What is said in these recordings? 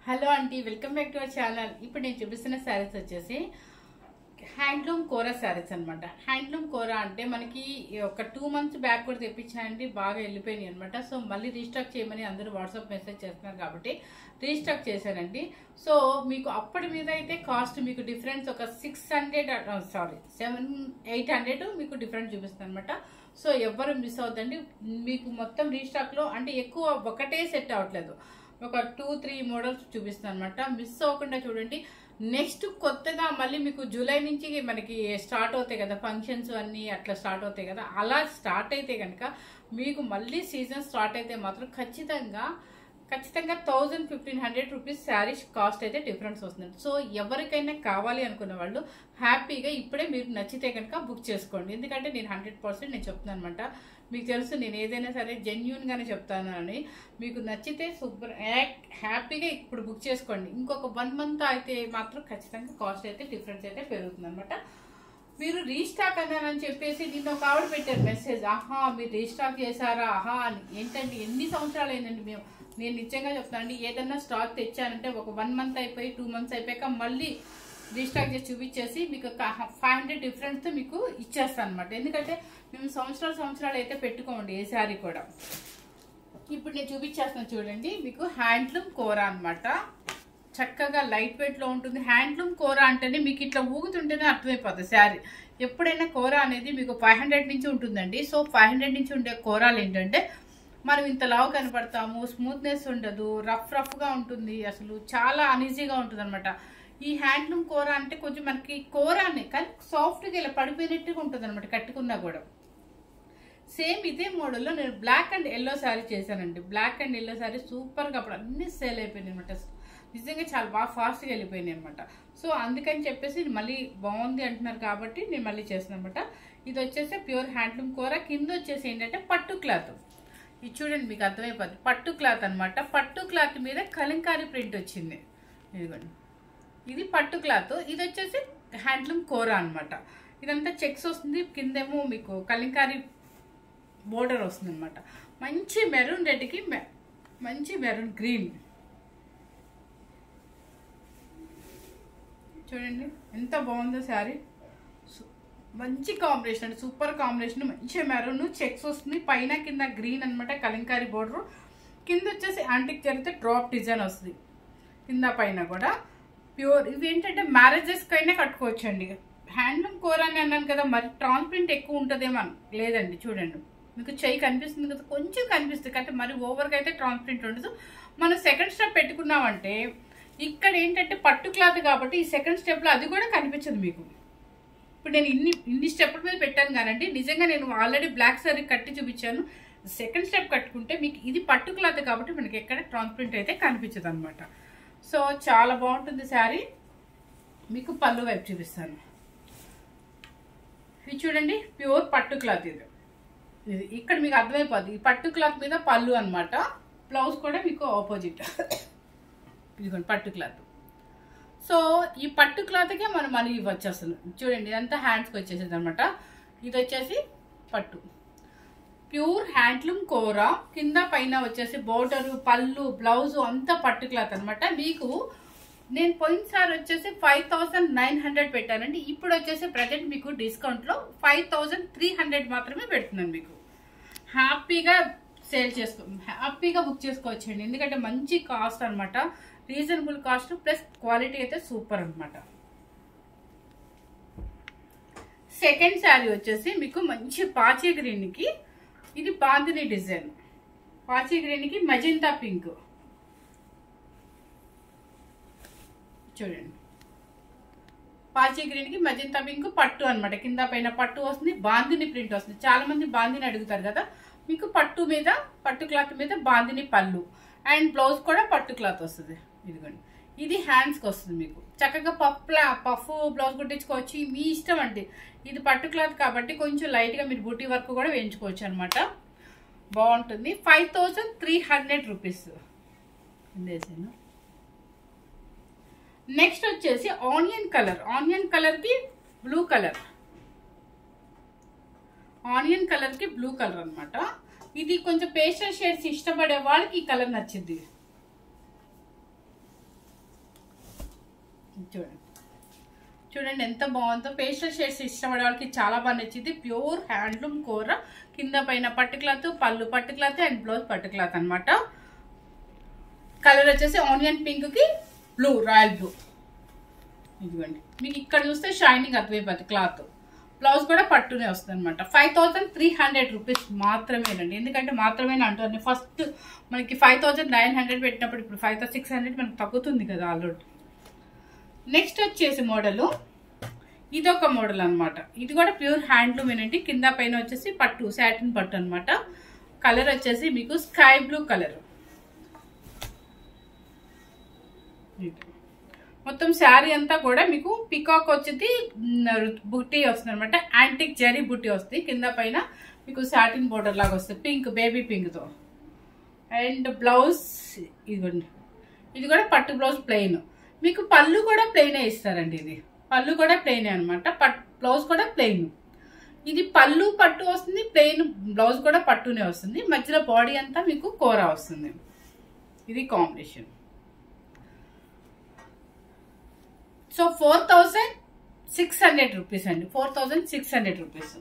hello అండి welcome back to our channel ఇప్పుడు నేను చూపిస్తున్న శారీస్ వచ్చేసి హ్యాండ్లూమ్ కోరా శారీస్ అనమాట హ్యాండ్లూమ్ కోరా అంటే మనకి ఒక టూ మంత్స్ బ్యాక్ కూడా తెప్పించానండి బాగా వెళ్ళిపోయినాయి అనమాట సో మళ్ళీ రీస్టాక్ చేయమని అందరూ వాట్సాప్ మెసేజ్ చేస్తున్నారు కాబట్టి రీస్టాక్ చేశానండి సో మీకు అప్పటి మీద అయితే కాస్ట్ మీకు డిఫరెన్స్ ఒక six hundred sorry seven eight hundred మీకు డిఫరెంట్ చూపిస్తుంది అనమాట సో ఎవ్వరు మిస్ అవుతుందండి మీకు మొత్తం రీస్టాక్లో అంటే ఎక్కువ ఒకటే సెట్ అవ్వట్లేదు ఒక టూ త్రీ మోడల్స్ చూపిస్తాను అనమాట మిస్ అవ్వకుండా చూడండి నెక్స్ట్ కొత్తగా మళ్ళీ మీకు జూలై నుంచి మనకి స్టార్ట్ అవుతాయి కదా ఫంక్షన్స్ అన్నీ అట్లా స్టార్ట్ అవుతాయి కదా అలా స్టార్ట్ అయితే కనుక మీకు మళ్ళీ సీజన్ స్టార్ట్ అయితే మాత్రం ఖచ్చితంగా ఖచ్చితంగా thousand fifteen hundred rupees saris cost అయితే డిఫరెన్స్ వస్తుంది సో ఎవరికైనా కావాలి అనుకున్న వాళ్ళు హ్యాపీగా ఇప్పుడే మీకు నచ్చితే కనుక బుక్ చేసుకోండి ఎందుకంటే నేను హండ్రెడ్ పర్సెంట్ నేను చెప్తున్నాను అనమాట మీకు తెలుసు నేను ఏదైనా సరే జెన్యున్గానే చెప్తాను అని మీకు నచ్చితే సూపర్ హ్యాపీగా ఇప్పుడు బుక్ చేసుకోండి ఇంకొక వన్ మంత్ అయితే మాత్రం ఖచ్చితంగా కాస్ట్ అయితే డిఫరెన్స్ అయితే పెరుగుతుంది అనమాట మీరు రీస్టాక్ అన్నారని చెప్పేసి నిన్న ఒక ఆవిడ పెట్టారు మెసేజ్ ఆహా మీరు రీస్టాక్ చేశారా ఆహా అని ఏంటంటే ఎన్ని సంవత్సరాలు అయిందండి మేము నేను నిజంగా చెప్తానండి ఏదన్నా స్టాక్ తెచ్చానంటే ఒక వన్ మంత్ అయిపోయి టూ మంత్స్ అయిపోయాక మళ్ళీ రీస్టాక్ చేసి చూపించేసి మీకు ఫైవ్ హండ్రెడ్ డిఫరెన్స్తో మీకు ఇచ్చేస్తాను అనమాట ఎందుకంటే మేము సంవత్సరాలు సంవత్సరాలు అయితే పెట్టుకోండి ఏ శారీ కూడా ఇప్పుడు నేను చూపించేస్తాను చూడండి మీకు హ్యాండ్లూమ్ కూర అనమాట చక్కగా లైట్ వెయిట్లో ఉంటుంది హ్యాండ్లూమ్ కూర అంటేనే మీకు ఇట్లా ఊగుతుంటేనే అర్థమైపోతుంది శారీ ఎప్పుడైనా కూర అనేది మీకు ఫైవ్ హండ్రెడ్ నుంచి ఉంటుందండి సో ఫైవ్ హండ్రెడ్ నుంచి ఉండే కూరలు ఏంటంటే మనం ఇంత లావు కనపడతాము స్మూత్నెస్ ఉండదు రఫ్ రఫ్గా ఉంటుంది అసలు చాలా అనీజీగా ఉంటుంది అనమాట ఈ హ్యాండ్లూమ్ కూర అంటే కొంచెం మనకి కూరనే కానీ సాఫ్ట్గా ఇలా పడిపోయినట్టుగా ఉంటుంది అనమాట కట్టుకున్నా కూడా సేమ్ ఇదే మోడల్లో నేను బ్లాక్ అండ్ ఎల్లో శారీ చేశానండి బ్లాక్ అండ్ ఎల్లో శారీ సూపర్గా అప్పుడు అన్ని సేల్ అయిపోయినాయి అనమాట నిజంగా చాలా బాగా ఫాస్ట్గా వెళ్ళిపోయినాయి అనమాట సో అందుకని చెప్పేసి మళ్ళీ బాగుంది అంటున్నారు కాబట్టి నేను మళ్ళీ చేస్తాను అనమాట ఇది వచ్చేసి ప్యూర్ హ్యాండ్లూమ్ కూర కింద వచ్చేసి ఏంటంటే పట్టు క్లాత్ ఇది చూడండి మీకు అర్థమైపోతుంది పట్టు క్లాత్ అనమాట పట్టు క్లాత్ మీద కలంకారీ ప్రింట్ వచ్చింది ఇదిగోండి ఇది పట్టు క్లాత్ ఇది వచ్చేసి హ్యాండ్లూమ్ కూర అనమాట ఇదంతా చెక్స్ వస్తుంది కిందేమో మీకు కలంకారీ బోర్డర్ వస్తుంది అనమాట మంచి మెరూన్ రెడ్కి మంచి మెరూన్ గ్రీన్ చూడండి ఎంత బాగుందో శారీ మంచి కాంబినేషన్ అండి సూపర్ కాంబినేషన్ మంచి మెరూన్ చెక్స్ వస్తుంది పైన కింద గ్రీన్ అనమాట కలంకారీ బోర్డర్ కింద వచ్చేసి యాంటిక్ జరిగితే డ్రాప్ డిజైన్ వస్తుంది కింద పైన కూడా ప్యూర్ ఇవి ఏంటంటే మ్యారేజెస్కి అయినా కట్టుకోవచ్చండి హ్యాండ్లూమ్ కూర అని అన్నాను కదా మరి ట్రాన్స్ప్రింట్ ఎక్కువ ఉంటుందేమో లేదండి చూడండి మీకు చెయ్యి కనిపిస్తుంది కదా కొంచెం కనిపిస్తుంది కానీ మరి ఓవర్గా అయితే ట్రాన్స్ప్రింట్ ఉండదు మనం సెకండ్ స్టెప్ పెట్టుకున్నామంటే ఇక్కడ ఏంటంటే పట్టు క్లాత్ కాబట్టి ఈ సెకండ్ స్టెప్లో అది కూడా కనిపించదు మీకు ఇప్పుడు నేను ఇన్ని ఇన్ని స్టెప్ల మీద పెట్టాను కానండి నిజంగా నేను ఆల్రెడీ బ్లాక్ సారీ కట్టి చూపించాను సెకండ్ స్టెప్ కట్టుకుంటే మీకు ఇది పట్టు క్లాత్ కాబట్టి మనకి ఎక్కడ ట్రాన్స్ప్రింట్ అయితే కనిపించదు అనమాట సో చాలా బాగుంటుంది శారీ మీకు పళ్ళు వైపు చూపిస్తాను ఇది చూడండి ప్యూర్ పట్టు క్లాత్ ఇది ఇది ఇక్కడ మీకు అర్థమైపోద్ది ఈ పట్టు క్లాత్ మీద పళ్ళు అనమాట బ్లౌజ్ కూడా మీకు ఆపోజిట్ ఇదిగోండి పట్టు క్లాత్ సో ఈ పట్టు క్లాత్కే మనం మనీ ఇవ్వచ్చు అసలు చూడండి ఇదంతా హ్యాండ్స్కి వచ్చేసేది అనమాట ఇది వచ్చేసి పట్టు ప్యూర్ హ్యాండ్లూమ్ కూర కింద పైన వచ్చేసి బోర్డరు పళ్ళు బ్లౌజు అంతా పట్టు క్లాత్ అనమాట మీకు నేను పోయినసారి వచ్చేసి ఫైవ్ థౌసండ్ నైన్ హండ్రెడ్ పెట్టానండి ఇప్పుడు వచ్చేసి ప్రజెంట్ మీకు డిస్కౌంట్లో ఫైవ్ థౌసండ్ త్రీ హండ్రెడ్ మాత్రమే పెడుతున్నాను మీకు హ్యాపీగా సేల్ చేసుకో హ్యాపీగా బుక్ చేసుకోవచ్చండి ఎందుకంటే మంచి కాస్ట్ అనమాట రీజనబుల్ కాస్ట్ ప్లస్ క్వాలిటీ అయితే సూపర్ అనమాట సెకండ్ శారీ వచ్చేసి మీకు మంచి పాచీ గ్రీన్కి ఇది బాందిని డిజైన్ పాచీ గ్రీన్కి మజంతా పింక్ చూడండి పాచీ గ్రీన్కి మజంతా పింక్ పట్టు అనమాట కింద పైన పట్టు వస్తుంది బాందిని ప్రింట్ వస్తుంది చాలా మంది బాందిని అడుగుతారు కదా మీకు పట్టు మీద పట్టు క్లాత్ మీద బాందిని పళ్ళు అండ్ బ్లౌజ్ కూడా పట్టు క్లాత్ వస్తుంది ఇదిగోండి ఇది హ్యాండ్స్కి వస్తుంది మీకు చక్కగా పఫ్ పఫ్ బ్లౌజ్ కుట్టించుకోవచ్చు మీ ఇష్టం అండి ఇది పట్టు క్లాత్ కాబట్టి కొంచెం లైట్గా మీరు బూటీ వర్క్ కూడా వేయించుకోవచ్చు అనమాట బాగుంటుంది five thousand three hundred rupees వేసాను నెక్స్ట్ వచ్చేసి ఆనియన్ కలర్ ఆనియన్ కలర్కి బ్లూ కలర్ ఆనియన్ కలర్కి బ్లూ కలర్ అనమాట ఇది కొంచెం పేస్టల్ షేడ్స్ ఇష్టపడే వాళ్ళకి ఈ కలర్ నచ్చింది చూడండి చూడండి ఎంత బాగుందో పేస్టల్ షేడ్స్ ఇష్టపడే వాళ్ళకి చాలా బాగా నచ్చింది ప్యూర్ హ్యాండ్లూమ్ కూర కింద పైన పట్టు క్లాత్ పళ్ళు పట్టు క్లాత్ అండ్ బ్లౌజ్ పట్టు క్లాత్ అనమాట కలర్ వచ్చేసి ఆనియన్ పింక్ కి బ్లూ రాయల్ బ్లూ ఇదిగోండి మీకు ఇక్కడ చూస్తే షైనింగ్ అర్థమైపోతుంది క్లాత్ బ్లౌజ్ కూడా పట్టునే వస్తుంది అనమాట five thousand three hundred rupees మాత్రమేనండి ఎందుకంటే మాత్రమే అంటారు ఫస్ట్ మనకి ఫైవ్ థౌసండ్ నైన్ హండ్రెడ్ పెట్టినప్పుడు ఇప్పుడు ఫైవ్ థౌసండ్ సిక్స్ హండ్రెడ్ మనకి తగ్గుతుంది కదా ఆల్రెడీ నెక్స్ట్ వచ్చేసి మోడలు ఇదొక మోడల్ అనమాట ఇది కూడా ప్యూర్ హ్యాండ్లూమ్ ఏనండి కింద పైన వచ్చేసి పట్టు సాటిన్ పట్టు అనమాట కలర్ వచ్చేసి మీకు స్కై బ్లూ కలర్ మొత్తం శారీ అంతా కూడా మీకు పికాక్ వచ్చేది బుట్టి వస్తుంది అనమాట యాంటిక్ జరీ బుట్టి వస్తుంది కింద పైన మీకు సాటిన్ బోర్డర్ లాగా వస్తుంది పింక్ బేబీ పింక్తో అండ్ బ్లౌజ్ ఇదిగోండి ఇది కూడా పట్టు బ్లౌజ్ ప్లెయిన్ మీకు పళ్ళు కూడా ప్లెయినే ఇస్తారండి ఇది పళ్ళు కూడా ప్లెయినే అనమాట పట్ బ్లౌజ్ కూడా ప్లెయిన్ ఇది పళ్ళు పట్టు వస్తుంది ప్లెయిన్ బ్లౌజ్ కూడా పట్టునే వస్తుంది మధ్యలో బాడీ అంతా మీకు కూర వస్తుంది ఇది combination so four thousand six hundred rupees అండి four thousand six hundred rupees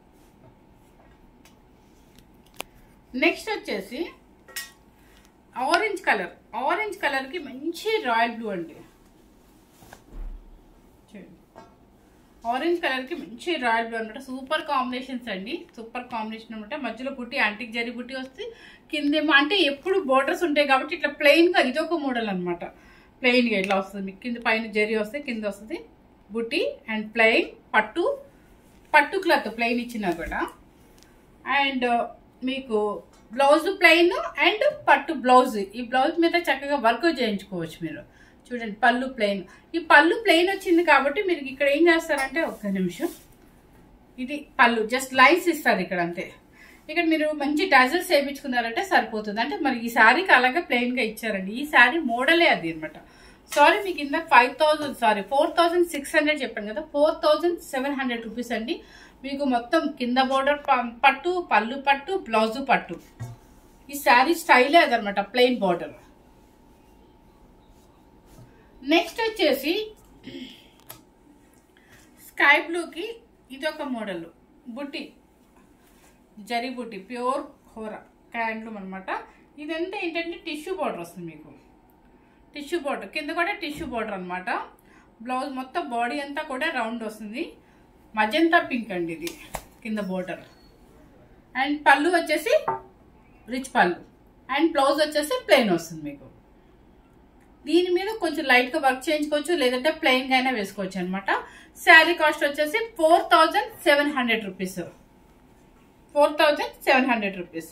next వచ్చేసి ఆరెంజ్ కలర్ ఆరెంజ్ కలర్కి మంచి రాయల్ బ్లూ అండి చూడండి ఆరెంజ్ కలర్కి మంచి రాయల్ బ్లూ అనమాట సూపర్ కాంబినేషన్స్ అండి సూపర్ కాంబినేషన్ అనమాట మధ్యలో బుట్టి యాంటిక్ జరి బుట్టి వస్తుంది కిందేమో అంటే ఎప్పుడు బోర్డర్స్ ఉంటాయి కాబట్టి ఇట్లా ప్లెయిన్గా ఇదొక మోడల్ అనమాట ప్లెయిన్గా ఇట్లా వస్తుంది మీకు కింద పైన జరి వస్తే కింద వస్తుంది బుట్టి అండ్ ప్లెయిన్ పట్టు పట్టు క్లాత్ ప్లెయిన్ ఇచ్చినా కూడా అండ్ మీకు బ్లౌజ్ ప్లెయిన్ అండ్ పట్టు బ్లౌజ్ ఈ బ్లౌజ్ మీద చక్కగా వర్క్ చేయించుకోవచ్చు మీరు చూడండి పళ్ళు ప్లెయిన్ ఈ పళ్ళు ప్లెయిన్ వచ్చింది కాబట్టి మీరు ఇక్కడ ఏం చేస్తారంటే ఒక్క నిమిషం ఇది పళ్ళు జస్ట్ లైన్స్ ఇస్తారు ఇక్కడ అంతే ఇక్కడ మీరు మంచి టజల్స్ వేయించుకున్నారంటే సరిపోతుంది అంటే మరి ఈ శారీకి అలాగే ప్లెయిన్గా ఇచ్చారండి ఈ శారీ మోడలే అది అనమాట సారీ మీకు ఇందాక five thousand sorry four thousand six hundred చెప్పాను కదా four thousand seven hundred rupees అండి మీకు మొత్తం కింద బోర్డర్ పట్టు పళ్ళు పట్టు బ్లౌజు పట్టు ఈ శారీ స్టైలే అదనమాట ప్లెయిన్ బార్డర్ నెక్స్ట్ వచ్చేసి స్కై బ్లూకి ఇదొక మోడల్ బుట్టి జరీ బుట్టి ప్యూర్ హోర హ్యాండ్లూమ్ అనమాట ఇదంతా ఏంటంటే టిష్యూ బార్డర్ వస్తుంది మీకు టిష్యూ బార్డర్ కింద కూడా టిష్యూ బార్డర్ అనమాట బ్లౌజ్ మొత్తం బాడీ అంతా కూడా రౌండ్ వస్తుంది మజంతా పింక్ అండి ఇది కింద బోర్డర్ అండ్ పళ్ళు వచ్చేసి రిచ్ పళ్ళు అండ్ బ్లౌజ్ వచ్చేసి ప్లెయిన్ వస్తుంది మీకు దీని మీద కొంచెం లైట్గా వర్క్ చేయించుకోవచ్చు లేదంటే ప్లెయిన్గా అయినా వేసుకోవచ్చు అనమాట శారీ కాస్ట్ వచ్చేసి four thousand seven hundred rupees four thousand seven hundred rupees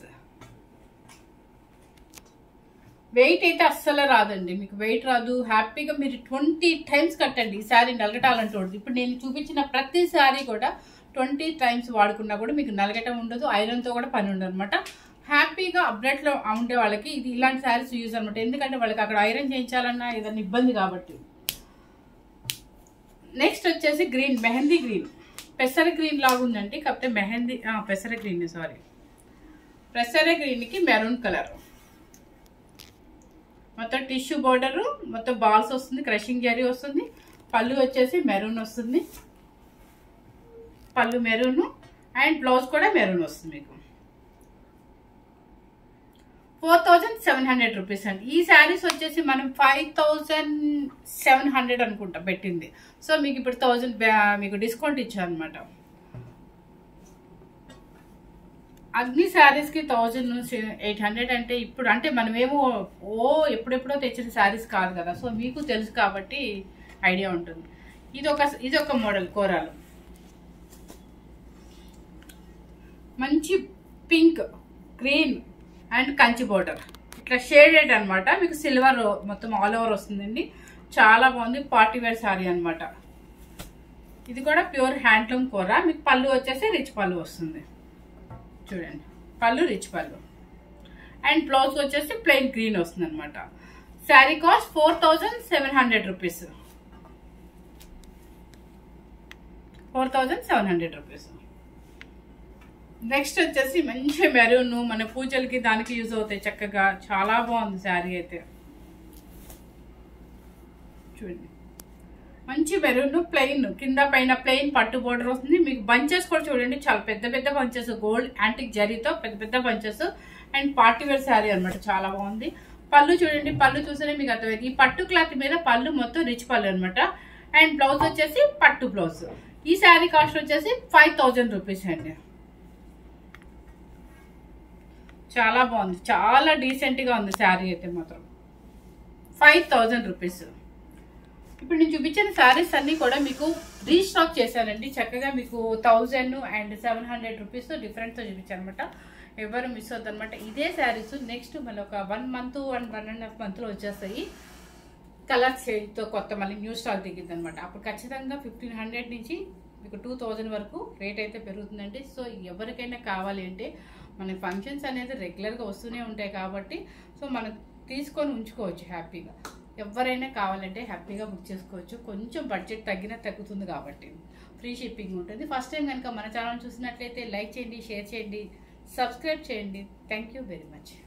weight అయితే అస్సలు రాదండి మీకు వెయిట్ రాదు హ్యాపీగా మీరు ట్వంటీ టైమ్స్ కట్టండి ఈ శారీ నలగటాలంటూ ఉండదు ఇప్పుడు నేను చూపించిన ప్రతి శారీ కూడా ట్వంటీ టైమ్స్ వాడుకున్నా కూడా మీకు నలగటం ఉండదు ఐరన్తో కూడా పని ఉండదు అనమాట హ్యాపీగా అప్డేట్లో ఉండే వాళ్ళకి ఇది ఇలాంటి శారీస్ యూజ్ అనమాట ఎందుకంటే వాళ్ళకి అక్కడ ఐరన్ చేయించాలన్నా ఏదైనా ఇబ్బంది కాబట్టి నెక్స్ట్ వచ్చేసి గ్రీన్ మెహందీ గ్రీన్ పెసర గ్రీన్ లాగా ఉందండి కాకపోతే మెహందీ ఆ, పెసర గ్రీన్ సారీ పెసర గ్రీన్కి మెరూన్ కలర్ మొత్తం టిష్యూ బోర్డరు మొత్తం బాల్స్ వస్తుంది క్రషింగ్ జరీ వస్తుంది పళ్ళు వచ్చేసి మెరూన్ వస్తుంది పళ్ళు మెరూన్ అండ్ బ్లౌజ్ కూడా మెరూన్ వస్తుంది మీకు four thousand seven hundred rupees అండి ఈ శారీస్ వచ్చేసి మనం ఫైవ్ థౌజండ్ సెవెన్ హండ్రెడ్ అనుకుంటా పెట్టింది సో మీకు ఇప్పుడు థౌజండ్ మీకు డిస్కౌంట్ ఇచ్చాను అనమాట అగ్ని శారీస్కి థౌజండ్ ఎయిట్ హండ్రెడ్ అంటే ఇప్పుడు అంటే మనమేమో ఓ ఎప్పుడెప్పుడో తెచ్చిన శారీస్ కాదు కదా సో మీకు తెలుసు కాబట్టి ఐడియా ఉంటుంది ఇది ఒక ఇది ఒక మోడల్ కూరలు మంచి pink green and Kanchi border ఇట్లా షేడెడ్ అన్నమాట మీకు సిల్వర్ మొత్తం ఆల్ ఓవర్ వస్తుందండి చాలా బాగుంది పార్టీ వేర్ శారీ అన్నమాట ఇది కూడా ప్యూర్ హ్యాండ్లూమ్ కూర మీకు పళ్ళు వచ్చేసి రిచ్ పళ్ళు వస్తుంది చూడండి పళ్ళు రిచ్ పళ్ళు అండ్ బ్లౌజ్ వచ్చేసి ప్లెయిన్ గ్రీన్ వస్తుంది అనమాట sari cost four thousand seven hundred rupees four thousand seven hundred rupees next వచ్చేసి మంచి మెరూన్ మన పూజలకి దానికి యూజ్ అవుతాయి చక్కగా చాలా బాగుంది శారీ అయితే చూడండి మంచి మెరూన్ ప్లెయిన్ కింద పైన ప్లెయిన్ పట్టు బోర్డర్ వస్తుంది మీకు బంచెస్ కూడా చూడండి చాలా పెద్ద పెద్ద బంచెస్ గోల్డ్ యాంటిక్ జరీతో పెద్ద పెద్ద bunches and party wear sari అనమాట చాలా బాగుంది పళ్ళు చూడండి పళ్ళు చూస్తేనే మీకు అర్థమైంది ఈ పట్టు క్లాత్ మీద పళ్ళు మొత్తం రిచ్ పళ్ళు అనమాట అండ్ బ్లౌజ్ వచ్చేసి పట్టు బ్లౌజ్ ఈ శారీ కాస్ట్ వచ్చేసి ఫైవ్ థౌజండ్ రూపీస్ అండి చాలా బాగుంది చాలా డీసెంట్ గా ఉంది శారీ అయితే మాత్రం ఫైవ్ థౌజండ్ రూపీస్ ఇప్పుడు నేను చూపించిన శారీస్ అన్ని కూడా మీకు రీస్టాక్ చేశానండి చక్కగా మీకు thousand and seven hundred rupees డిఫరెంట్తో చూపించాను అనమాట ఎవరు మిస్ అవుతుంది అనమాట ఇదే శారీస్ నెక్స్ట్ మళ్ళీ ఒక one month one one and half మంత్లో వచ్చేస్తాయి కలర్ చేంజ్తో కొత్త మళ్ళీ న్యూ స్టాక్ దిగింది అనమాట అప్పుడు ఖచ్చితంగా ఫిఫ్టీన్ హండ్రెడ్ నుంచి మీకు టూ థౌజండ్ వరకు రేట్ అయితే పెరుగుతుందండి సో ఎవరికైనా కావాలి అంటే మన ఫంక్షన్స్ అనేది రెగ్యులర్గా వస్తూనే ఉంటాయి కాబట్టి సో మనం తీసుకొని ఉంచుకోవచ్చు హ్యాపీగా ఎవరైనా కావాలంటే హ్యాపీగా బుక్ చేసుకోవచ్చు కొంచెం బడ్జెట్ తగ్గినా తగ్గుతుంది కాబట్టి ఫ్రీ షిప్పింగ్ ఉంటుంది ఫస్ట్ టైం కనుక మన ఛానల్ చూసినట్లయితే లైక్ చేయండి షేర్ చేయండి సబ్స్క్రైబ్ చేయండి థ్యాంక్ యూ వెరీ మచ్